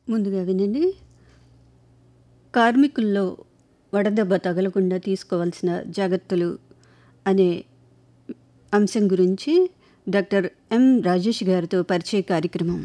ముందుగా వినండి కార్మికుల్లో వడదెబ్బ తగలకుండా తీసుకోవాల్సిన జాగ్రత్తలు అనే అంశం గురించి డాక్టర్ ఎం రాజేష్ గారితో పరిచయ కార్యక్రమం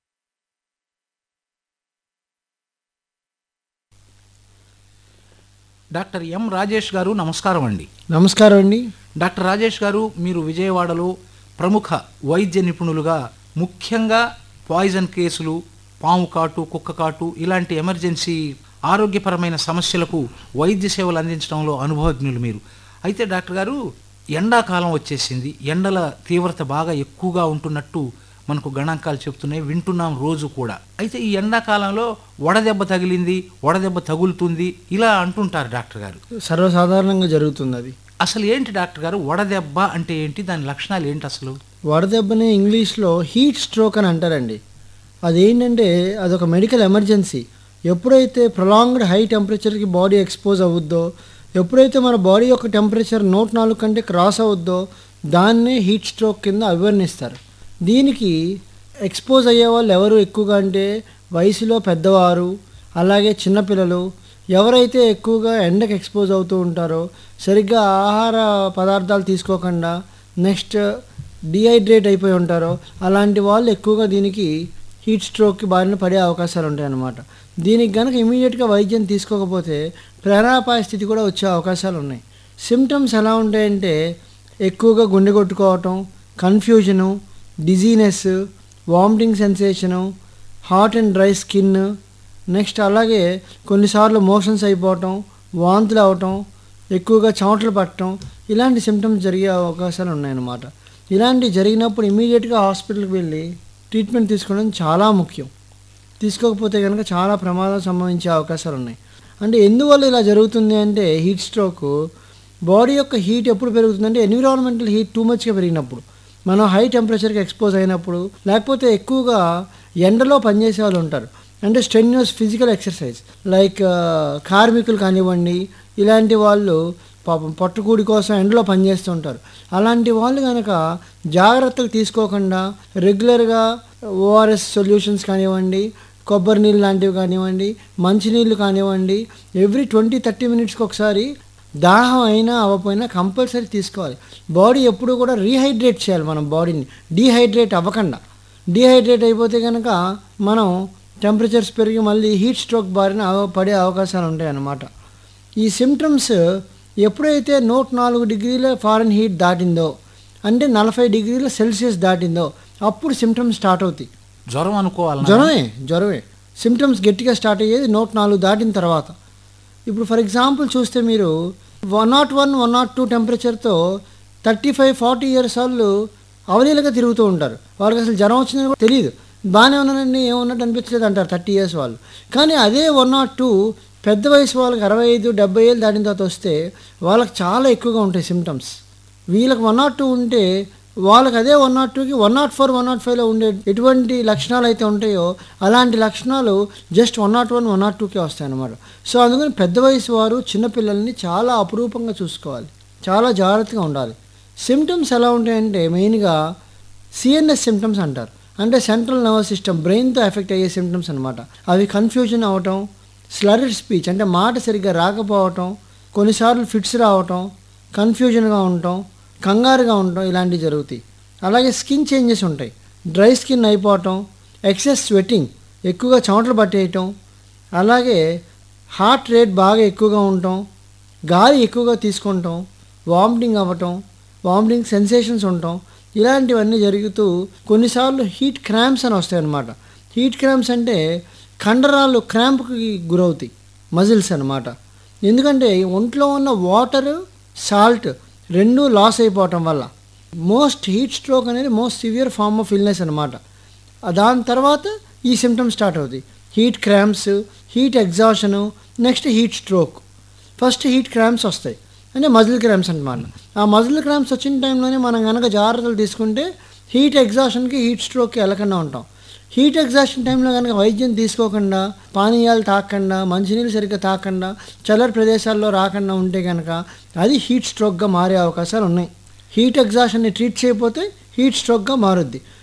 డాక్టర్ ఎం రాజేష్ గారు నమస్కారం అండి నమస్కారం అండి డాక్టర్ రాజేష్ గారు మీరు విజయవాడలో ప్రముఖ వైద్య నిపుణులుగా ముఖ్యంగా పాయిజన్ కేసులు పాము కాటు కుక్క కాటు ఇలాంటి ఎమర్జెన్సీ ఆరోగ్యపరమైన సమస్యలకు వైద్య సేవలు అందించడంలో అనుభవజ్ఞులు మీరు అయితే డాక్టర్ గారు ఎండాకాలం వచ్చేసింది ఎండల తీవ్రత బాగా ఎక్కువగా ఉంటున్నట్టు మనకు గణాంకాలు చెప్తున్నాయి వింటున్నాం రోజు కూడా అయితే ఈ ఎండాకాలంలో వడదెబ్బ తగిలింది వడదెబ్బ తగులుతుంది ఇలా అంటుంటారు డాక్టర్ గారు సర్వసాధారణంగా జరుగుతుంది అది అసలు ఏంటి డాక్టర్ గారు వడదెబ్బ అంటే ఏంటి దాని లక్షణాలు ఏంటి అసలు వడదెబ్బని ఇంగ్లీష్లో హీట్ స్ట్రోక్ అని అంటారండి అదేంటంటే అదొక మెడికల్ ఎమర్జెన్సీ ఎప్పుడైతే ప్రొలాంగ్డ్ హై టెంపరేచర్కి బాడీ ఎక్స్పోజ్ అవుద్దో ఎప్పుడైతే మన బాడీ యొక్క టెంపరేచర్ నూట నాలుగు కంటే క్రాస్ అవుద్దో దాన్నే హీట్ స్ట్రోక్ కింద అవేర్నిస్తారు దీనికి ఎక్స్పోజ్ అయ్యే వాళ్ళు ఎవరు ఎక్కువగా అంటే వయసులో పెద్దవారు అలాగే చిన్నపిల్లలు ఎవరైతే ఎక్కువగా ఎండకు ఎక్స్పోజ్ అవుతూ ఉంటారో సరిగ్గా ఆహార పదార్థాలు తీసుకోకుండా నెక్స్ట్ డిహైడ్రేట్ అయిపోయి ఉంటారో అలాంటి వాళ్ళు ఎక్కువగా దీనికి హీట్ స్ట్రోక్కి బారిన పడే అవకాశాలు ఉంటాయన్నమాట దీనికి కనుక ఇమీడియట్గా వైద్యం తీసుకోకపోతే ప్రాణాపాయ స్థితి కూడా వచ్చే అవకాశాలు ఉన్నాయి సిమ్టమ్స్ ఎలా ఉంటాయంటే ఎక్కువగా గుండె కొట్టుకోవటం confusion dizziness vomiting sensation hot and dry skin next అలాగే కొన్నిసార్లు మోషన్స్ అయిపోవటం వాంతులు అవటం ఎక్కువగా చెమటలు పట్టడం ఇలాంటి సిమ్టమ్స్ జరిగే అవకాశాలు ఉన్నాయన్నమాట ఇలాంటివి జరిగినప్పుడు ఇమీడియట్గా హాస్పిటల్కి వెళ్ళి ట్రీట్మెంట్ తీసుకోవడం చాలా ముఖ్యం తీసుకోకపోతే కనుక చాలా ప్రమాదం సంభవించే అవకాశాలు ఉన్నాయి అంటే ఎందువల్ల ఇలా జరుగుతుంది అంటే హీట్ స్ట్రోక్ బాడీ యొక్క హీట్ ఎప్పుడు పెరుగుతుందంటే ఎన్విరాన్మెంటల్ హీట్ టూ మచ్గా పెరిగినప్పుడు మనం హై టెంపరేచర్కి ఎక్స్పోజ్ అయినప్పుడు లేకపోతే ఎక్కువగా ఎండలో పనిచేసే వాళ్ళు ఉంటారు అంటే స్ట్రెన్యూస్ ఫిజికల్ ఎక్సర్సైజ్ లైక్ కార్మికులు కానివ్వండి ఇలాంటి వాళ్ళు పాపం పట్టుకూడి కోసం ఎండలో పనిచేస్తూ ఉంటారు అలాంటి వాళ్ళు కనుక జాగ్రత్తలు తీసుకోకుండా రెగ్యులర్గా ఓఆర్ఎస్ సొల్యూషన్స్ కానివ్వండి కొబ్బరి నీళ్ళు లాంటివి కానివ్వండి మంచినీళ్ళు కానివ్వండి ఎవ్రీ ట్వంటీ థర్టీ మినిట్స్కి ఒకసారి దాహం అయినా అవ్వకపోయినా కంపల్సరీ తీసుకోవాలి బాడీ ఎప్పుడు కూడా రీహైడ్రేట్ చేయాలి మనం బాడీని డీహైడ్రేట్ అవ్వకుండా డీహైడ్రేట్ అయిపోతే కనుక మనం టెంపరేచర్స్ పెరిగి మళ్ళీ హీట్ స్ట్రోక్ బారిన అవ- పడే అవకాశాలు ఉంటాయి అన్నమాట ఈ సిమ్టమ్స్ ఎప్పుడైతే నూట నాలుగు డిగ్రీల ఫారెన్ హీట్ దాటిందో అంటే నలభై డిగ్రీల సెల్సియస్ దాటిందో అప్పుడు సిమ్టమ్స్ స్టార్ట్ అవుతాయి జ్వరం అనుకోవాలి జ్వరమే జ్వరమే సిమ్టమ్స్ గట్టిగా స్టార్ట్ అయ్యేది నూట నాలుగు దాటిన తర్వాత ఇప్పుడు ఫర్ ఎగ్జాంపుల్ చూస్తే మీరు one nought one one nought two టెంపరేచర్తో థర్టీ ఫైవ్ ఫార్టీ ఇయర్స్ వాళ్ళు అవలీలగా తిరుగుతూ ఉంటారు వాళ్ళకి అసలు జ్వరం వచ్చిందని కూడా తెలియదు బాగానే ఉన్నానండి ఏమన్నట్టు అనిపించలేదు అంటారు థర్టీ ఇయర్స్ వాళ్ళు కానీ అదే వన్ నాట్ టూ పెద్ద వయసు వాళ్ళకి అరవై ఐదు డెబ్బై ఏళ్ళు దాటిన తర్వాత వస్తే వాళ్ళకి చాలా ఎక్కువగా ఉంటాయి సిమ్టమ్స్ వీళ్ళకి వన్ నాట్ టూ ఉంటే వాళ్ళకి అదే వన్ నాట్ టూకి one nought four one nought ఫైవ్లో ఉండే ఎటువంటి లక్షణాలు అయితే ఉంటాయో అలాంటి లక్షణాలు just one nought one one nought టూకే వస్తాయి అన్నమాట సో అందుకని పెద్ద వయసు వారు చిన్నపిల్లల్ని చాలా అపురూపంగా చూసుకోవాలి చాలా జాగ్రత్తగా ఉండాలి సిమ్టమ్స్ ఎలా ఉంటాయంటే మెయిన్గా సిఎన్ఎస్ సిమ్టమ్స్ అంటారు అంటే సెంట్రల్ నర్వస్ సిస్టమ్ బ్రెయిన్తో ఎఫెక్ట్ అయ్యే సిమ్టమ్స్ అనమాట అవి కన్ఫ్యూజన్ అవటం స్లర్డ్ స్పీచ్ అంటే మాట సరిగ్గా రాకపోవటం కొన్నిసార్లు ఫిట్స్ రావటం కన్ఫ్యూజన్గా ఉండటం కంగారుగా ఉండటం ఇలాంటివి జరుగుతాయి అలాగే స్కిన్ చేంజెస్ ఉంటాయి డ్రై స్కిన్ అయిపోవటం ఎక్సెస్ స్వెట్టింగ్ ఎక్కువగా చెమటలు పట్టేయటం అలాగే హార్ట్ రేట్ బాగా ఎక్కువగా ఉండటం గాలి ఎక్కువగా తీసుకుంటాం వామిటింగ్ అవ్వటం వామిటింగ్ సెన్సేషన్స్ ఉండటం ఇలాంటివన్నీ జరుగుతూ కొన్నిసార్లు హీట్ క్రాంప్స్ అని వస్తాయి అన్నమాట హీట్ క్రాంప్స్ అంటే కండరాలు క్రాంప్కి గురవుతాయి మజిల్స్ అన్నమాట ఎందుకంటే ఒంట్లో ఉన్న వాటర్ సాల్ట్ రెండూ లాస్ అయిపోవటం వల్ల మోస్ట్ హీట్ స్ట్రోక్ అనేది most severe form of illness అనమాట దాని తర్వాత ఈ సిమ్టమ్స్ స్టార్ట్ అవుతాయి heat cramps heat exhaustion next heat stroke first heat cramps వస్తాయి అంటే మజిల్ క్రాంప్స్ అనమాట ఆ మజిల్ క్రాంప్స్ వచ్చిన టైంలోనే మనం కనుక జాగ్రత్తలు తీసుకుంటే హీట్ ఎగ్జాషన్కి హీట్ స్ట్రోక్కి వెళ్ళకుండా ఉంటాం హీట్ ఎగ్జాషన్ టైంలో కనుక వైద్యం తీసుకోకుండా పానీయాలు తాకకుండా మంచినీళ్ళు సరిగ్గా తాకకుండా చల్లటి ప్రదేశాల్లో రాకుండా ఉంటే కనుక అది హీట్ స్ట్రోక్గా మారే అవకాశాలు ఉన్నాయి హీట్ ఎగ్జాషన్ని ట్రీట్ చేయకపోతే హీట్ స్ట్రోక్గా మారుద్ది